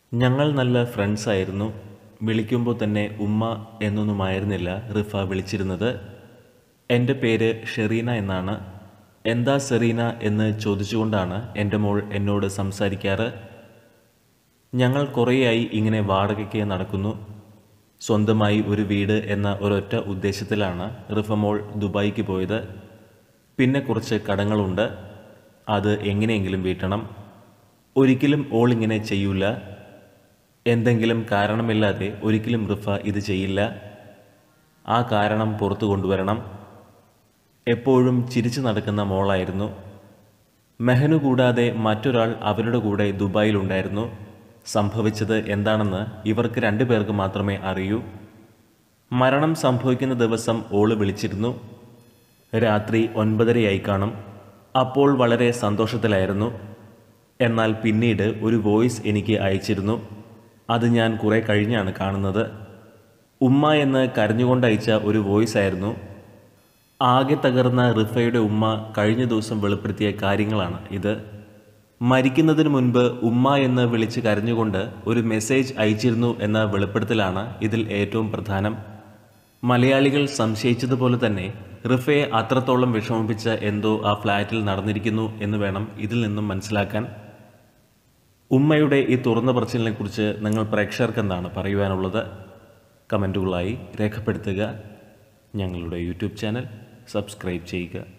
ഞങ്ങൾ നല്ല ഫ്രണ്ട്സായിരുന്നു വിളിക്കുമ്പോൾ തന്നെ ഉമ്മ എന്നൊന്നുമായിരുന്നില്ല റിഫ വിളിച്ചിരുന്നത് എൻ്റെ പേര് ഷെറീന എന്നാണ് എന്താ സെറീന എന്ന് ചോദിച്ചുകൊണ്ടാണ് എൻ്റെ മോൾ എന്നോട് സംസാരിക്കാറ് ഞങ്ങൾ കുറേയായി ഇങ്ങനെ വാടകയ്ക്ക് നടക്കുന്നു സ്വന്തമായി ഒരു വീട് എന്ന ഒരൊറ്റ ഉദ്ദേശത്തിലാണ് റിഫമോൾ ദുബായിക്ക് പോയത് പിന്നെ കുറച്ച് കടങ്ങളുണ്ട് അത് എങ്ങനെയെങ്കിലും വീട്ടണം ഒരിക്കലും ഓൾ ഇങ്ങനെ ചെയ്യൂല എന്തെങ്കിലും കാരണമില്ലാതെ ഒരിക്കലും റിഫ ഇത് ചെയ്യില്ല ആ കാരണം പുറത്തു കൊണ്ടുവരണം എപ്പോഴും ചിരിച്ചു നടക്കുന്ന മോളായിരുന്നു മെഹനു കൂടാതെ മറ്റൊരാൾ അവരുടെ കൂടെ ദുബായിലുണ്ടായിരുന്നു സംഭവിച്ചത് എന്താണെന്ന് ഇവർക്ക് രണ്ടുപേർക്ക് മാത്രമേ അറിയൂ മരണം സംഭവിക്കുന്ന ദിവസം ഓള് വിളിച്ചിരുന്നു രാത്രി ഒൻപതരയായി കാണും അപ്പോൾ വളരെ സന്തോഷത്തിലായിരുന്നു എന്നാൽ പിന്നീട് ഒരു വോയിസ് എനിക്ക് അയച്ചിരുന്നു അത് ഞാൻ കുറെ കഴിഞ്ഞാണ് കാണുന്നത് ഉമ്മ എന്ന് കരഞ്ഞുകൊണ്ട് അയച്ച ഒരു വോയിസ് ആയിരുന്നു ആകെ തകർന്ന റിഫയുടെ ഉമ്മ കഴിഞ്ഞ ദിവസം വെളിപ്പെടുത്തിയ കാര്യങ്ങളാണ് ഇത് മരിക്കുന്നതിന് മുൻപ് ഉമ്മ എന്ന് വിളിച്ച് കരഞ്ഞുകൊണ്ട് ഒരു മെസ്സേജ് അയച്ചിരുന്നു എന്ന വെളിപ്പെടുത്തലാണ് ഇതിൽ ഏറ്റവും പ്രധാനം മലയാളികൾ സംശയിച്ചതുപോലെ തന്നെ റിഫയെ അത്രത്തോളം വിഷമിപ്പിച്ച എന്തോ ആ ഫ്ലാറ്റിൽ നടന്നിരിക്കുന്നു എന്ന് വേണം ഇതിൽ നിന്നും മനസ്സിലാക്കാൻ ഉമ്മയുടെ ഈ തുറന്ന പറച്ചിലിനെ കുറിച്ച് നിങ്ങൾ പ്രേക്ഷകർക്ക് എന്താണ് പറയുവാനുള്ളത് കമൻറ്റുകളായി രേഖപ്പെടുത്തുക ഞങ്ങളുടെ യൂട്യൂബ് ചാനൽ സബ്സ്ക്രൈബ് ചെയ്യുക